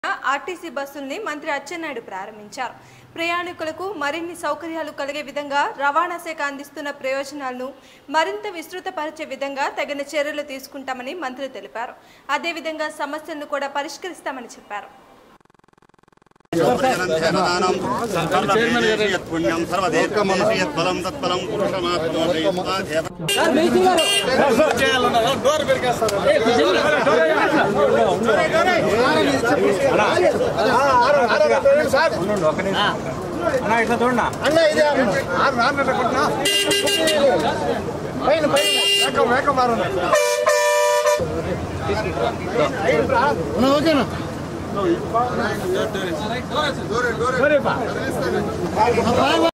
RTC బస్సుల్ని మంత్రి అచ్చెన్నాయుడు ప్రారంభించారు ప్రయాణికులకు మరిన్ని సౌకర్యాలు కలిగే విధంగా రవాణా శాఖ అందిస్తున్న ప్రయోజనాలను మరింత విస్తృతపరిచే విధంగా తగిన చర్యలు తీసుకుంటామని మంత్రి తెలిపారు అదేవిధంగా సమస్యలను కూడా పరిష్కరిస్తామని చెప్పారు పుణ్యం సర్వదేశమనసి యత్ఫలం తత్ఫలం పురుషమాత్మోదయత్వాదేవ అన్నా ఇట్లా చూడన్నా ఓకేనా